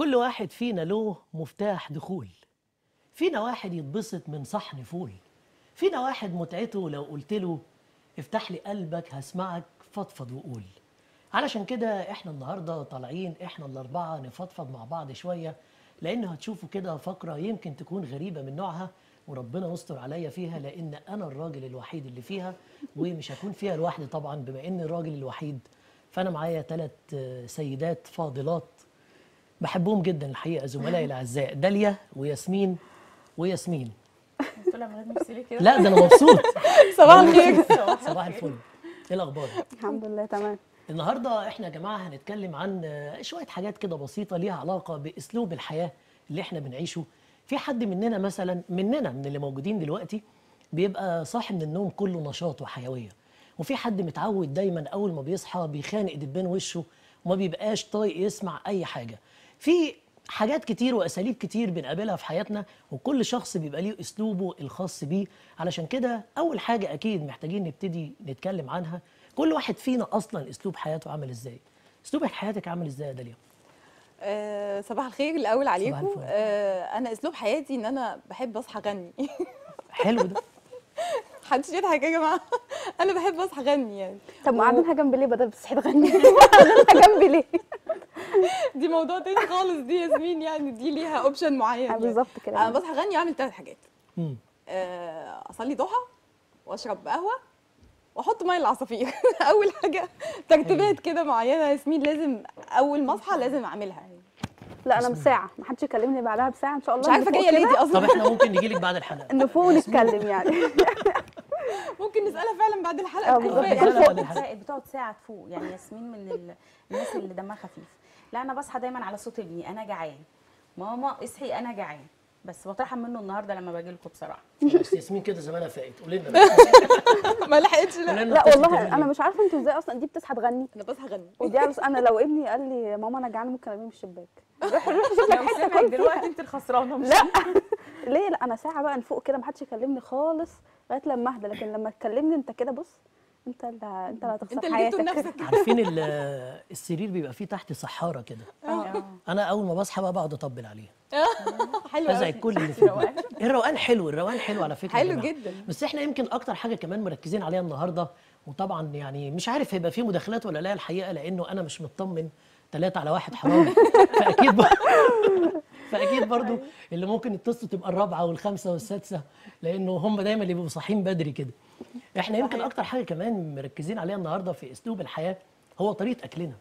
كل واحد فينا له مفتاح دخول فينا واحد يتبسط من صحن فول فينا واحد متعته لو قلت له افتح لي قلبك هسمعك فضفض وقول علشان كده احنا النهارده طالعين احنا الاربعه نفضفض مع بعض شويه لان هتشوفوا كده فقره يمكن تكون غريبه من نوعها وربنا يستر عليا فيها لان انا الراجل الوحيد اللي فيها ومش هكون فيها لوحدي طبعا بما اني الراجل الوحيد فانا معايا ثلاث سيدات فاضلات بحبهم جدا الحقيقه زملائي الاعزاء داليا وياسمين وياسمين طلع من غير نفسي ليه كده لا ده انا مبسوط صباح الخير صباح الفل ايه الاخبار الحمد لله تمام النهارده احنا يا جماعه هنتكلم عن آه، شويه حاجات كده بسيطه ليها علاقه باسلوب الحياه اللي احنا بنعيشه في حد مننا مثلا مننا من اللي موجودين دلوقتي بيبقى صاحي من النوم كله نشاط وحيويه وفي حد متعود دايما اول ما بيصحى بيخانق دبان وشه وما بيبقاش طايق يسمع اي حاجه في حاجات كتير واساليب كتير بنقابلها في حياتنا وكل شخص بيبقى ليه اسلوبه الخاص بيه علشان كده اول حاجه اكيد محتاجين نبتدي نتكلم عنها كل واحد فينا اصلا اسلوب حياته عامل ازاي اسلوب حياتك عامل ازاي يا داليا آه، صباح الخير الاول عليكم الفل. آه، انا اسلوب حياتي ان انا بحب اصحى اغني حلو ده محدش يضحك يا جماعه انا بحب اصحى اغني يعني طب ما قاعدينها جنبي ليه بدل بتصحي تغني قاعدينها جنبي ليه دي موضوع تاني خالص دي ياسمين يعني دي ليها اوبشن معين آه، يعني. بالظبط كده. انا بصحى اغني اعمل ثلاث حاجات مم. آه، اصلي ضحى واشرب قهوه واحط ميه العصافير اول حاجه ترتيبات كده معينه ياسمين لازم اول ما اصحى لازم اعملها لا انا بساعه ما حدش يكلمني بعدها بساعه ان شاء الله مش عارفه نفوق جايه ليه كده، دي طب اصلا احنا ممكن نجي لك بعد الحلقه نفوق ونتكلم يعني ممكن نسالها فعلا بعد الحلقه آه، تكون بالظبط. فايقة. نسألها بعد الحلقة. بتساعد بتقعد ساعة تفوق يعني ياسمين من ال- الناس اللي دمها خفيف لا انا بصحى دايما على صوت ابني انا جعان ماما اصحي انا جعان بس بطرحن منه النهارده لما باجي لكم بصراحه بس ياسمين كده زمانها فاقت قولي لنا بس. ما لحقتش قولي لا لنا لا بتصحي والله تعملي انا إيه؟ مش عارفه انتوا ازاي اصلا دي بتصحى تغني انا بصحى اغني ودي عروس انا لو ابني قال لي ماما انا جعان ممكن ارميه من الشباك روح روح شوف لك لو حته سمعك كل دلوقتي فيها انت الخسرانه مش لا ليه لا انا ساعه بقى نفوق كده ما حدش يكلمني خالص لغايه لما اهدى لكن لما تكلمني انت كده بص انت اللي انت اللي انت هتخسر اللي جبته حياتك لنفسك عارفين ال- السرير بيبقى فيه تحت صحاره كده آه. انا اول ما بصحى بقى بقعد اطبل عليه حلو ازعج قوي. كل اللي في البيت. الروقان حلو الروقان حلو على فكره يا حلو جماعة. جدا. بس احنا يمكن اكتر حاجه كمان مركزين عليها النهارده وطبعا يعني مش عارف هيبقى فيه مداخلات ولا لا الحقيقه لانه انا مش مطمن ثلاثة على واحد حرام فاكيد بقى فاكيد برضو اللي ممكن يتصلوا تبقى الرابعه والخامسه والسادسه لانه هم دايما اللي بيبقوا صاحيين بدري كده احنا يمكن اكتر حاجه كمان مركزين عليها النهارده في اسلوب الحياه هو طريقه اكلنا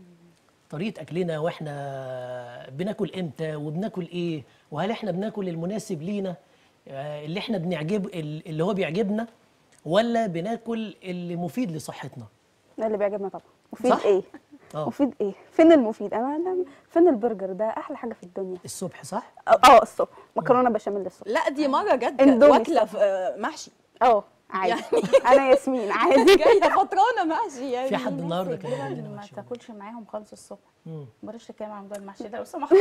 طريقه اكلنا واحنا بناكل امتى وبناكل ايه وهل احنا بناكل المناسب لينا آه، اللي احنا بنعجب اللي هو بيعجبنا ولا بناكل اللي مفيد لصحتنا ده اللي بيعجبنا طبعا مفيد صح؟ ايه اه مفيد ايه فين المفيد انا أنا- فين البرجر ده احلى حاجه في الدنيا الصبح صح اه آه، الصبح مكرونه بشاميل الصبح لا دي مره جت اندومي واكله في- آه، محشي اه عادي انا ياسمين عادي جايه فطرانه محشي يعني في حد الناس النهارده كان الكبيرة يقول اللي لنا ما محشي. تاكلش معاهم خالص الصبح مم. بلاش تتكلم عن موضوع المحشي ده لو سمحت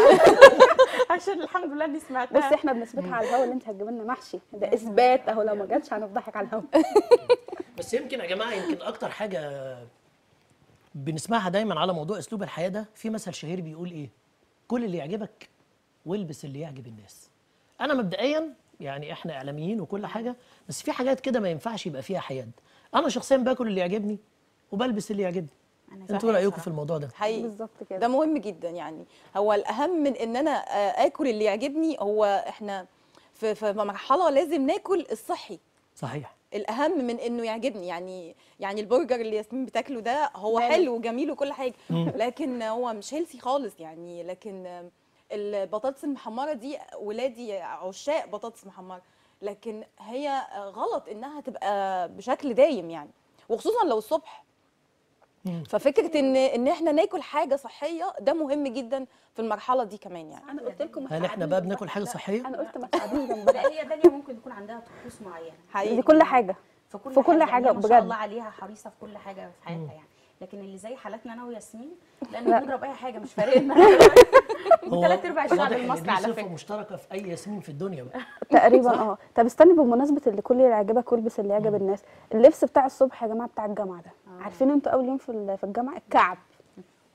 عشان الحمد لله اني سمعتها بس احنا بنثبتها على الهوا اللي انت هتجيب لنا محشي ده اثبات اهو لو ما جاتش هنفضحك على الهوا بس يمكن يا جماعه يمكن اكتر حاجه بنسمعها دايما على موضوع اسلوب الحياه ده في مثل شهير بيقول ايه كل اللي يعجبك والبس اللي يعجب الناس انا مبدئيا يعني احنا اعلاميين وكل حاجه بس في حاجات كده ما ينفعش يبقى فيها حياد انا شخصيا باكل اللي يعجبني وبلبس اللي يعجبني أنا انتوا صحيح رايكم صراحة. في الموضوع ده حقيقي بالظبط ده كده مهم جدا يعني هو الاهم من ان انا آه، اكل اللي يعجبني هو احنا في في مرحله لازم ناكل الصحي صحيح الاهم من انه يعجبني يعني يعني البرجر اللي ياسمين بتاكله ده هو حلو. حلو وجميل وكل حاجه لكن هو مش هيلثي خالص يعني لكن آم، البطاطس المحمره دي ولادي عشاق بطاطس محمره لكن هي آه، غلط انها تبقى بشكل دايم يعني وخصوصا لو الصبح مم. ففكره ان ان احنا ناكل حاجه صحيه ده مهم جدا في المرحله دي كمان يعني انا قلت لكم هل احنا بقى بناكل حاجه صحيه انا قلت ما تساعدنيش جنبها لا هي داليا ممكن يكون عندها طقوس معينه حقيقي دي كل حاجه في كل, في كل حاجه, حاجة يعني هي ما بجد. شاء الله عليها حريصه في كل حاجه في حياتها يعني لكن اللي زي حالاتنا انا وياسمين لان لا. بنضرب اي حاجه مش فارق لنا ثلاث ارباع الشعب واضح إن المصري دي على صفه فكره مشتركه في اي ياسمين في الدنيا بقى تقريبا اه طب استني بمناسبه اللي كل اللي يعجبك والبس اللي يعجب الناس اللبس بتاع الصبح يا جماعه بتاع الجامعه ده عارفين انتوا اول يوم في ال- في الجامعه الكعب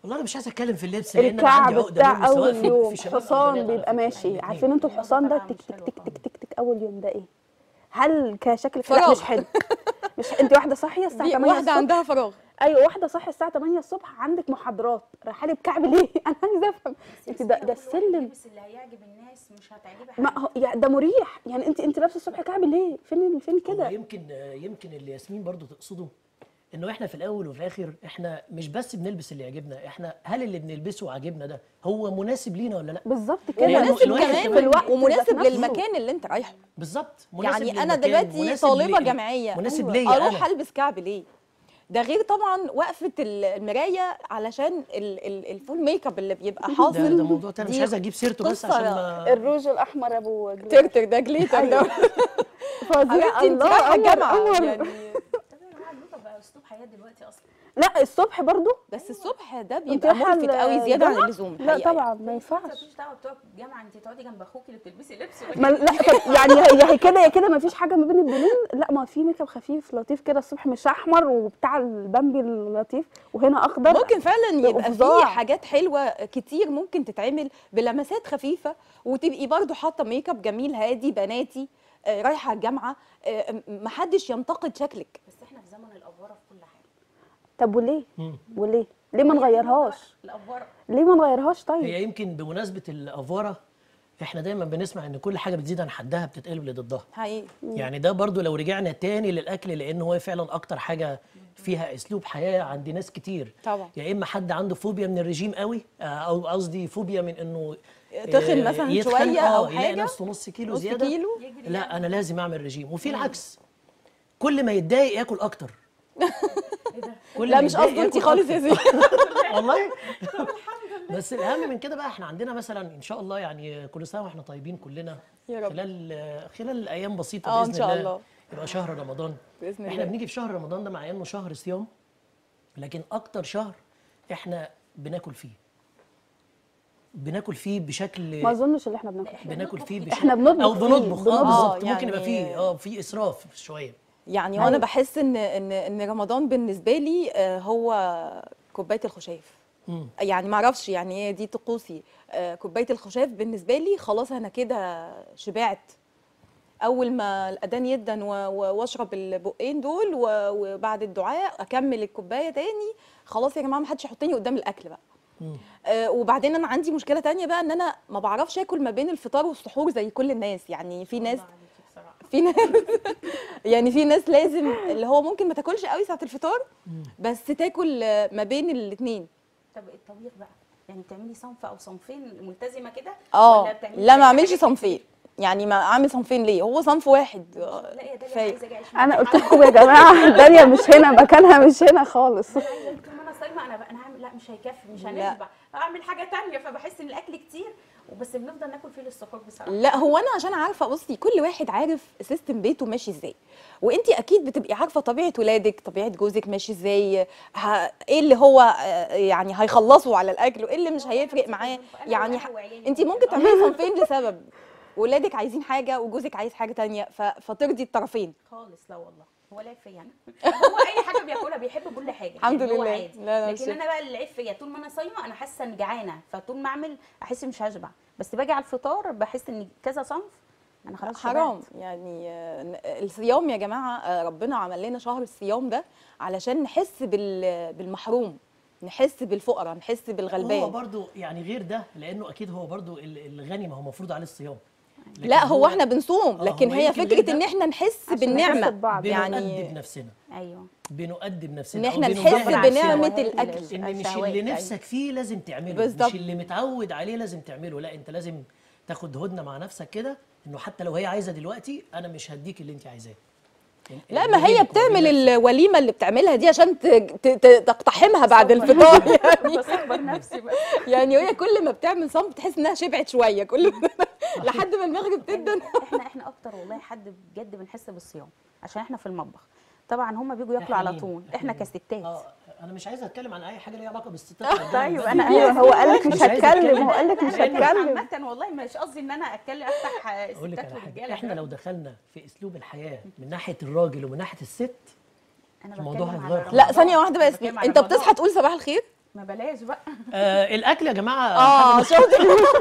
والله انا مش عايز اتكلم في اللبس لان انا الكعب عندي عقده بتاع منه سواء اول في- يوم في شباب أو حصان بنات على بيبقى فكرة. ماشي الاتنين. عارفين انتوا الحصان ده طبعاً تك مش تك حلو تك خالص. تك تك تك اول يوم ده ايه هل كشكل لا فراغ. مش حلو مش انت واحده صاحيه الساعه دي 8 واحده الصبح عندها فراغ ايوه واحده صاحيه الساعه 8 الصبح عندك محاضرات رايحه لي بكعب ليه انا عايزه افهم انت ده ده السلم اللبس اللي هيعجب الناس مش هتعجبها حاجة. ما هو يعني ده مريح يعني انت انت لابسه الصبح كعب ليه فين فين هو كده يمكن يمكن اللي ياسمين برضو تقصده انه احنا في الاول وفي الاخر احنا مش بس بنلبس اللي يعجبنا احنا هل اللي بنلبسه عاجبنا ده هو مناسب لينا ولا لا بالظبط كده لأنه ومناسب الواحد كمان كمان- في الوقت ومناسب ذات نفسه. للمكان اللي انت رايحه بالظبط مناسب يعني انا للمكان، دلوقتي مناسب طالبه لي- جامعيه مناسب أيوة. ليا اروح انا البس كعب ليه ده غير طبعا وقفه ال- المرايه علشان ال- ال- الفول ميك اب اللي بيبقى ده, حاصل ده موضوع تاني مش دي عايز اجيب سيرته بس قصة عشان ما الروج الاحمر ابو جلال. ترتر ده جليتر ده فظيع حبيبتي انت الله رايحه قمر الجامعه قمر. يعني طب يا جماعه اللوكا بقى اسلوب حياه دلوقتي اصلا لا الصبح برضو بس الصبح ده انت بيبقى رايحة ملفت قوي زياده عن الجامعة؟ اللزوم لا الحقيقة طبعا ما انت ينفعش مالكيش دعوه بتوع الجامعه انت تقعدي جنب اخوكي اللي بتلبسي لبس ما لا طب يعني هي هي كده يا كده ما فيش حاجه ما بين البنين لا ما في ميك اب خفيف لطيف كده الصبح مش احمر وبتاع البامبي اللطيف وهنا اخضر ممكن فعلا يبقوا يبقى في فظاع. حاجات حلوه كتير ممكن تتعمل بلمسات خفيفه وتبقي برضو حاطه ميك اب جميل هادي بناتي آه، رايحه الجامعه آه، م- محدش ينتقد شكلك بس احنا في زمن الافوره في كل حاجه طب وليه مم. وليه ليه ما نغيرهاش الافوره ليه ما نغيرهاش طيب هي يمكن بمناسبه الافوره احنا دايما بنسمع ان كل حاجه بتزيد عن حدها بتتقلب لضدها حقيقي يعني ده برضو لو رجعنا تاني للاكل لان هو فعلا اكتر حاجه فيها اسلوب حياه عند ناس كتير طبعا. يا اما حد عنده فوبيا من الرجيم قوي آه، او قصدي فوبيا من انه تخن آه، مثلا يتخن، شوية آه، أو يلاقي حاجة، نفسه نص كيلو نص زياده كيلو لا انا لازم اعمل رجيم وفي العكس كل ما يتضايق ياكل اكتر كل لا ما مش يتضايق قصدي انت ياكل خالص يا أكتر. زين والله بس الاهم من كده بقى احنا عندنا مثلا ان شاء الله يعني كل سنه واحنا طيبين كلنا يا رب. خلال خلال ايام بسيطه اه، باذن ان شاء الله الله. يبقى شهر رمضان بإذن احنا الله. بنيجي في شهر رمضان ده مع انه شهر صيام لكن اكتر شهر احنا بناكل فيه بناكل فيه بشكل ما اظنش اللي احنا بناكل فيه. بناكل فيه بشكل احنا بنطبخ او فيه، بنطبخ اه بنطبخ. بالظبط اه، ممكن يبقى يعني- فيه اه في اسراف شويه يعني أيوة. وانا بحس ان ان ان رمضان بالنسبه لي آه، هو كوبايه الخشاف مم. يعني ما اعرفش يعني هي دي طقوسي آه، كوبايه الخشاف بالنسبه لي خلاص انا كده شبعت اول ما الاذان يدن و- و- واشرب البقين دول و- وبعد الدعاء اكمل الكوبايه تاني خلاص يا جماعه ما حدش يحطني قدام الاكل بقى مم. آه وبعدين انا عندي مشكله تانية بقى ان انا ما بعرفش اكل ما بين الفطار والسحور زي كل الناس يعني في ناس الله عليكي بصراحه في ناس يعني في ناس لازم اللي هو ممكن ما تاكلش قوي ساعه الفطار بس تاكل آه، ما بين الاثنين طب الطبيخ بقى يعني بتعملي صنف او صنفين ملتزمه كده اه ولا بتعملي لا زي ما اعملش حاجات صنفين يعني ما اعمل صنفين ليه هو صنف واحد كتير؟ آه، لا يا داليا كفايه عايزه اجي اعيش انا معاكي قلت لكم يا جماعه داليا مش هنا مكانها مش هنا خالص انا عايزه طول ما انا صايمه انا بقى انا هعمل لا مش هيكفي مش لا. هنشبع اعمل حاجه تانية فبحس ان الاكل كتير وبس بنفضل ناكل فيه للسحور بصراحه لا هو انا عشان عارفه بصي كل واحد عارف سيستم بيته ماشي ازاي وانت اكيد بتبقي عارفه طبيعه ولادك طبيعه جوزك ماشي ازاي ه... ايه اللي هو آه، يعني هيخلصوا على الاكل وايه اللي مش هيفرق معاه يعني ح... انت ممكن تعملي صنفين لسبب ولادك عايزين حاجه وجوزك عايز حاجه تانية ف... فترضي الطرفين خالص لا والله هو العيب فيا انا هو اي حاجه بياكلها بيحب كل حاجه الحمد يعني هو لله. عادي. لا، لا، لكن شكرا. انا بقى اللي العيب فيا طول ما انا صايمه انا حاسه اني جعانه فطول ما اعمل احس مش هشبع بس باجي على الفطار بحس ان كذا صنف انا خلاص حرام شبعت. يعني آه، الصيام يا جماعه آه، ربنا عمل لنا شهر الصيام ده علشان نحس بال... بالمحروم نحس بالفقراء نحس هو بالغلبان برضو يعني غير ده لانه اكيد هو برضو ال- الغني ما هو المفروض عليه الصيام لكن لا هو احنا بنصوم آه، لكن هو هي يمكن غير فكره ده ان احنا نحس عشان بالنعمه نحس ببعض. يعني بنؤدب نفسنا ايوه بنؤدب نفسنا ان أو احنا بنجبر نحس نفسنا بنعمه الشهوات الاكل ال- ان مش الشهوات، اللي أيوة. نفسك فيه لازم تعمله بالظبط. مش اللي متعود عليه لازم تعمله لا انت لازم تاخد هدنه مع نفسك كده انه حتى لو هي عايزه دلوقتي انا مش هديك اللي انت عايزاه لا ما هي بينك وبين بتعمل نفسك. الوليمه اللي بتعملها دي عشان ت- ت- ت- تقتحمها بعد الفطار يعني بصبر نفسي بقى يعني هي كل ما بتعمل صنف تحس انها شبعت شويه كل لحد ما المغرب تدن احنا احنا اكتر والله حد بجد بنحس بالصيام عشان احنا في المطبخ طبعا هم بيجوا ياكلوا إحنا على مين؟ طول احنا مين؟ كستات اه انا مش عايز اتكلم عن اي حاجه ليها علاقه بالستات طيب، أنا- أنا- ايوه هو قال لك مش مش عايز هتكلم أتكلم. هو قال لك مش لا، لا، هتكلم عامة والله مش قصدي ان انا اتكلم افتح اقول لك الستات على حاجه والرجاله احنا لو دخلنا في اسلوب الحياه من ناحيه الراجل ومن ناحيه الست انا الموضوع بتكلم هيتغير. على لا رمضان. ثانيه واحده بس بتكلم على انت رمضان. بتصحى تقول صباح الخير ما بلاش بقى آه الاكل يا جماعه اه حاجة شفتي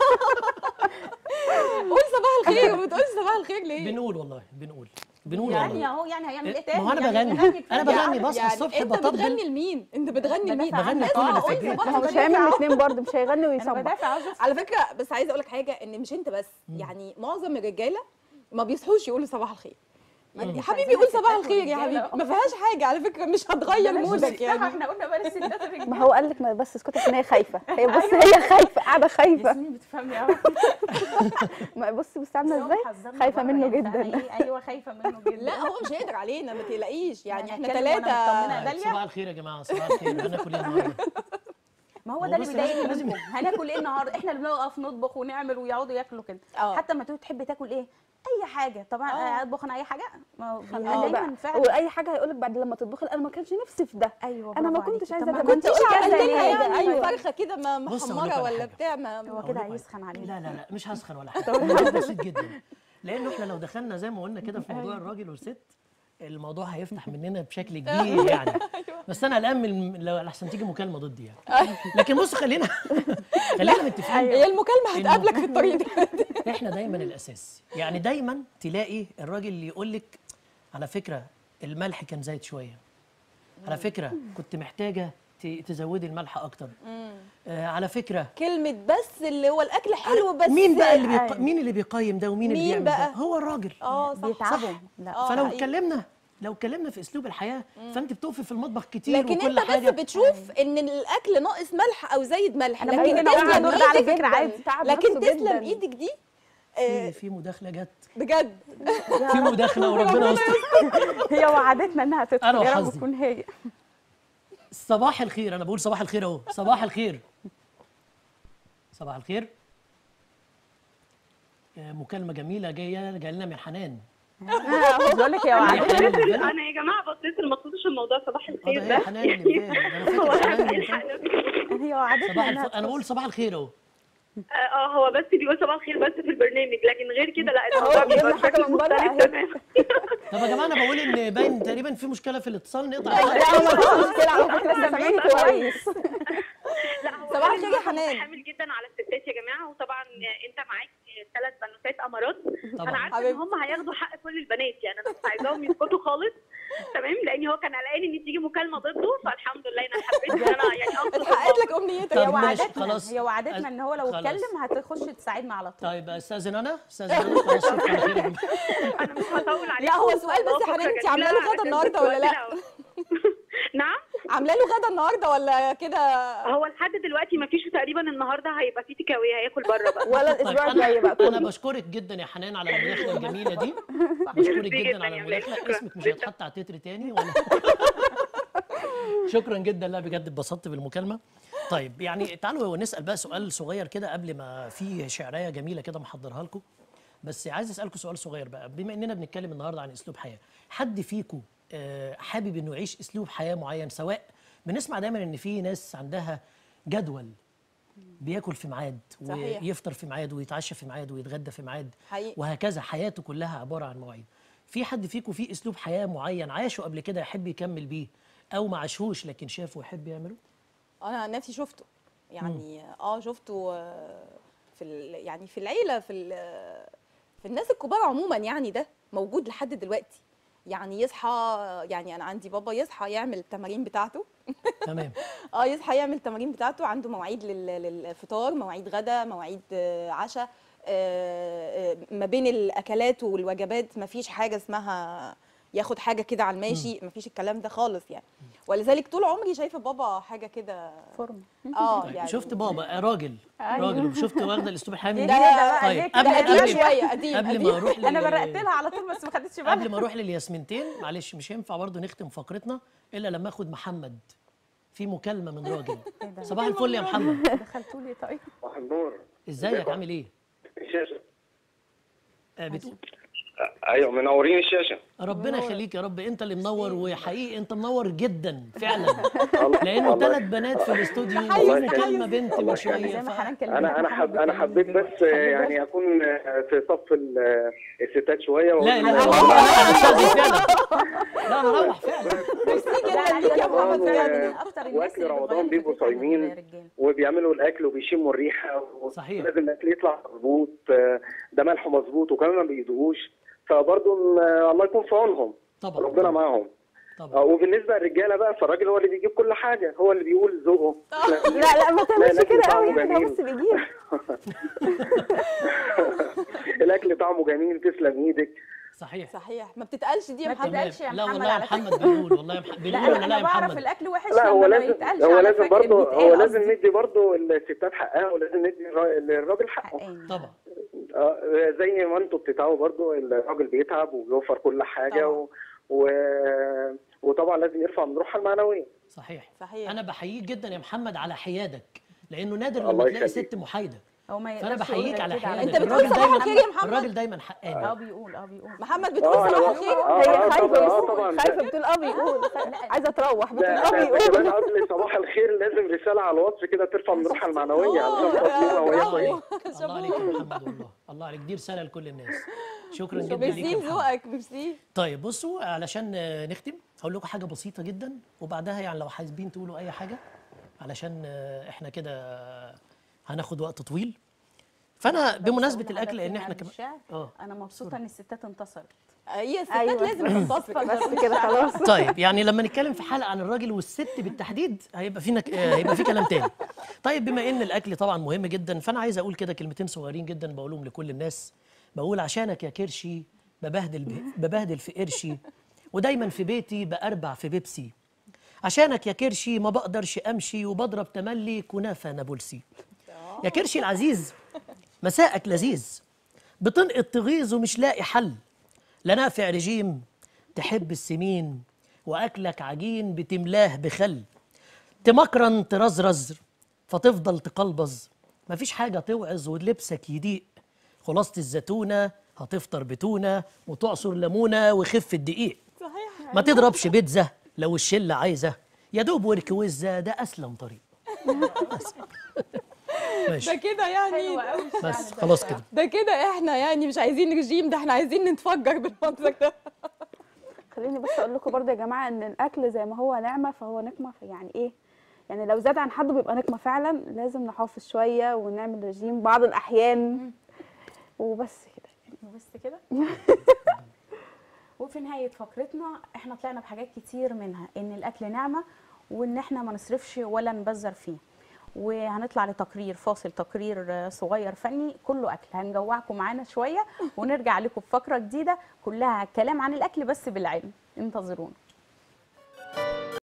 قول صباح الخير ما تقولش صباح الخير ليه بنقول والله بنقول بنقول يعني والله اهو يعني هيعمل ايه ما تاني هو أنا يعني بغني. يغني أنا كفاية. بغني بصحى يعني الصبح انت بطبل. بتغني لمين انت بتغني لمين بدافع بغني الناس طول بقول الفجر. صباح ما هو مش الخير. هيعمل الاثنين برضه مش هيغني انا ويصبح بدافع اهو شوف على فكره بس عايزه اقول لك حاجه ان مش انت بس يعني معظم الرجاله ما بيصحوش يقولوا صباح الخير يعني يا مش حبيبي عايزين قول صباح ستات الخير يا ورجالة. حبيبي ما فيهاش حاجه على فكره مش هتغير بلاش مودك نفتح، يعني احنا قلنا بلاش الستات ما والرجاله هو قال لك ما بس اسكتي عشان هي خايفه هي بص هي خايفه قاعده خايفه ياسمين بتفهمي قوي ما بصي بصي عامله ازاي خايفه منه جدا ايوه خايفه منه جدا لا هو مش هيقدر علينا ما تقلقيش يعني يعني احنا هتكلم وأنا ثلاثه مطمنة. داليا؟ صباح الخير يا جماعه صباح الخير هناكل ايه النهارده ما هو هو ده اللي بس بيضايقني لازم- منكم هناكل ايه النهارده احنا اللي بنقف نطبخ ونعمل ويقعدوا ياكلوا كده اه. حتى ما تقول تحب تاكل ايه اي حاجه طبعا اه. اطبخ انا اي حاجه ما هو بيبقى اه دايما بقى فعلا واي حاجه هيقول لك بعد لما تطبخي انا ما كانش نفسي في ده ايوه انا ما برافو كنتش عليكي. عايزه طب ده ما كنت اقول عملت كذا لها ليه يعني ايوه فرخه كده ما- بص أقول لك محمره على ولا حاجة. بتاع ما هو أقول كده لك هيسخن علينا لا لا لا مش هسخن ولا حاجه الموضوع بسيط جدا لانه احنا لو دخلنا زي ما قلنا كده في موضوع الراجل والست الموضوع هيفتح مننا بشكل كبير يعني بس انا قلقان من لو احسن تيجي مكالمه ضدي يعني لكن بص خلينا خلينا متفقين هي المكالمه هتقابلك في الطريق ده احنا دايما الاساس يعني دايما تلاقي الراجل اللي يقول لك على فكره الملح كان زايد شويه على فكره كنت محتاجه ت- تزودي الملح اكتر آه على فكره كلمه بس اللي هو الاكل حلو بس مين بقى اللي بيق... أيوة. مين اللي بيقيم ده ومين اللي مين بيعمل بقى؟ ده هو الراجل اه صح بيتعبوا صح. لا آه، فلو حقيقي. اتكلمنا لو اتكلمنا في اسلوب الحياه فانت بتقفي في المطبخ كتير لكن وكل انت حاجه بس بتشوف ان الاكل ناقص ملح او زايد ملح أنا لكن ممكن أقول تسلم الدور ده على ايدك فكرة عادي، تعب لكن نفسه تسلم جداً. ايدك دي في في مداخله جت بجد في مداخله وربنا يستر هي وعدتنا انها تدخل أنا يا رب وحظي. تكون هي صباح الخير انا بقول صباح الخير اهو صباح الخير صباح الخير آه، مكالمه جميله جايه جايه لنا من حنان بقول لك يا وعدتنا حنان اللي في بالك؟ انا يا جماعه بصيت ما تقصدش الموضوع صباح اه الخير ده ده هي حنان اللي في بالي ده انا فاكر حنان اللي في الحق بالي. نفسي. هي وعدتنا صباح انها الف... انا بقول صباح الخير اهو اه هو بس بيقول صباح الخير بس في البرنامج لكن غير كده لا الموضوع هو بيقول بيبقى حاجة بشكل من بره مختلف أهي. تماما طب يا جماعه انا بقول ان باين تقريبا في مشكله في الاتصال نقطع لا ما فيش مشكله على فكره احنا سامعينك كويس لا هو صباح كان الخير يا الموضوع حنان. متحامل جدا على الستات يا جماعه وطبعا انت معاك ثلاث بنوتات امارات طبعا. انا عارفه ان حبيبتي. هم هياخدوا حق كل البنات يعني انا مش عايزاهم يسكتوا خالص تمام لان هو كان قلقان ان تيجي مكالمه ضده فالحمد لله انا حبيت ان انا يعني انقذ اتحققت لك امنيتك طب هي ماشي، وعدتنا خلاص. هي وعدتنا ان هو لو خلاص. اتكلم هتخش تساعدنا على طول طيب استاذن انا استاذن انا خلاص شكرا خير يا جماعه انا مش هطول عليكم لا، هو سؤال بس يا فكرة حنان، انت جميلة عاملة له غدا عشان النهاردة بس ولا لا؟ وقتنا نعم عامله له غدا النهارده ولا كده هو لحد دلوقتي ما فيش تقريبا النهارده هيبقى في تيك أواي، هياكل بره بقى ولا طيب الاسبوع انا الجاي بقى انا كله بشكرك جدا يا حنان على المداخله الجميله دي بشكرك ميرسي جدا جداً على يا المداخله ولاد، شكراً اسمك مش جداً. هيتحط على التتر تاني ولا شكرا جدا لا بجد اتبسطت بالمكالمه طيب يعني تعالوا نسال بقى سؤال صغير كده قبل ما في شعريه جميله كده محضرها لكم بس عايز اسالكم سؤال صغير بقى بما اننا بنتكلم النهارده عن اسلوب حياه حد فيكم آه، حابب انه يعيش اسلوب حياه معين سواء بنسمع دايما ان في ناس عندها جدول بياكل في ميعاد صحيح. ويفطر في ميعاد ويتعشى في ميعاد ويتغدى في ميعاد حقيقي. وهكذا حياته كلها عباره عن مواعيد في حد فيكم في اسلوب حياه معين عاشه قبل كده يحب يكمل بيه او ما عاشهوش لكن شافه ويحب يعمله انا عن نفسي شفته يعني اه شفته آه، في ال- يعني في العيله في ال- في الناس الكبار عموما يعني ده موجود لحد دلوقتي يعني يصحى يعني انا عندي بابا يصحى يعمل التمارين بتاعته تمام اه يصحى يعمل التمارين بتاعته عنده مواعيد لل- للفطار مواعيد غدا مواعيد آه، عشاء آه، آه، ما بين الاكلات والوجبات ما فيش حاجه اسمها ياخد حاجه كده على الماشي ما فيش الكلام ده خالص يعني ولذلك طول عمري شايفه بابا حاجه كده فورمه اه طيب يعني شفت بابا آه، راجل راجل وشفت واخده الاسلوب الحياه من ده دي بقى طيب ليه قبل ده قديم قبل شويه قديم قبل قديم ما اروح لل- انا برقت لها على طول بس ما خدتش بالها قبل ما اروح للياسمنتين معلش مش هينفع برضه نختم فقرتنا الا لما اخد محمد في مكالمه من راجل صباح الفل يا محمد دخلتوا لي طيب صباح النور ازيك عامل ايه الشاشة آه بتقول ايوه منورين الشاشة ربنا يخليك يا رب انت اللي منور وحقيقي انت منور جدا فعلا الله- لانه الله- ثلاث بنات في الاستوديو تحيز، ومكالمه تحيز. بنت من الله شويه زي ما ف- حنان كلمتك انا انا محمد حب انا بيكلمني حبيت بس دلوقتي. يعني اكون في صف ال- الستات شويه لا وأقول لا لا إن- لا انا استاذن فعلا لا انا اروح فعلا ميرسي لا جدا شكرا ليك يا محمد رمضان فعلا و- اكتر الناس واكل اللي رمضان بتغير بيبقوا فكرتها عن صايمين الرجالة. وبيعملوا الاكل وبيشموا الريحه و- صحيح. لازم الاكل يطلع مظبوط آه، ده ملحه مظبوط وكمان ما بيدوقوش فبرضه آه، الله يكون في عونهم طبعا ربنا معاهم آه، طبعا وبالنسبه للرجاله بقى فالراجل هو اللي بيجيب كل حاجه هو اللي بيقول ذوقه لا لا ما تعملش الأكل كده طعمه قوي يعني هو جميل. بس بيجيب الاكل طعمه جميل تسلم ايدك صحيح صحيح ما بتتقالش دي يا ما محمد تمام. بتتقالش يا لا محمد والله يا على فكرة. محمد بيقول والله يا محمد لا بنقول ولا انا لا يا بعرف محمد الاكل وحش لا هو لما ما لازم يتقالش هو على لازم فكرة برضه بيتقال هو لازم قصدي. ندي برضه الستات حقها ولازم ندي الرا- للراجل حقه حقاني. طبعا آه، زي ما انتوا بتتعبوا برضو الراجل بيتعب وبيوفر كل حاجه و... و... وطبعا لازم يرفع من روحها المعنويه صحيح صحيح. انا بحييك جدا يا محمد على حيادك لانه نادر الله لما تلاقي يخليك. ست محايده هو ما فانا يقدرش يقول بحييك غير على كده على حيادك أنت بتقول الراجل صباح دايما الخير يا محمد؟ الراجل دايما حقاني اه بيقول اه بيقول محمد بتقول اه صباح انا الخير اه هي اه خايفه طبعا اه بتقول طبعا خايفه ده- بتقول اه بيقول عايزه تروح بتقول ده اه ده- ده بيقول كمان قبل صباح الخير لازم رساله على الواتس كده ترفع من روحها المعنويه علشان تطمئن وهي برافو. صايمه الله عليك يا محمد والله الله عليك دي رساله لكل الناس شكرا جدا ليك ميرسي يا محمد ذوقك ميرسي طيب بصوا علشان آه، نختم هقول لكم حاجه بسيطه جدا وبعدها يعني لو حابين تقولوا اي حاجه علشان آه، احنا كده آه، هناخد وقت طويل فانا بمناسبه أقول الاكل لان حضرتك احنا عن كمان الشعر؟ اه انا مبسوطه ان الستات انتصرت هي الستات أيوة. لازم تنتصر بس كده خلاص طيب يعني لما نتكلم في حلقه عن الراجل والست بالتحديد هيبقى في نك... آه، هيبقى في كلام تاني. طيب بما ان الاكل طبعا مهم جدا فانا عايز اقول كده كلمتين صغيرين جدا بقولهم لكل الناس بقول عشانك يا كرشي ببهدل ب... ببهدل في قرشي ودايما في بيتي بأربع في بيبسي عشانك يا كرشي ما بقدرش امشي وبضرب تملي كنافه نابلسي يا كرشي العزيز مساءك لذيذ بتنقط تغيظ ومش لاقي حل لا نافع رجيم تحب السمين واكلك عجين بتملاه بخل تمكرن ترزرز فتفضل تقلبز مفيش حاجه توعظ ولبسك يضيق خلاصه الزيتونه هتفطر بتونه وتعصر ليمونه وخف الدقيق صحيح ما تضربش بيتزا لو الشله عايزه يا دوب ورك وزه ده اسلم طريق بس. ده ماشي كده يعني حلوه قوي بس خلاص كده ده كده احنا يعني مش عايزين رجيم ده احنا عايزين نتفجر بالمنظر ده خليني بس اقول لكم برضه يا جماعه ان الاكل زي ما هو نعمه فهو نقمه يعني ايه يعني لو زاد عن حده بيبقى نقمه فعلا لازم نحافظ شويه ونعمل رجيم بعض الاحيان وبس كده وبس كده وفي نهايه فقرتنا احنا طلعنا بحاجات كتير منها ان الاكل نعمه وان احنا ما نصرفش ولا نبذر فيه وهنطلع لتقرير فاصل تقرير آه، صغير فني كله اكل هنجوعكم معانا شويه ونرجع لكم بفقره جديده كلها كلام عن الاكل بس بالعلم انتظرونا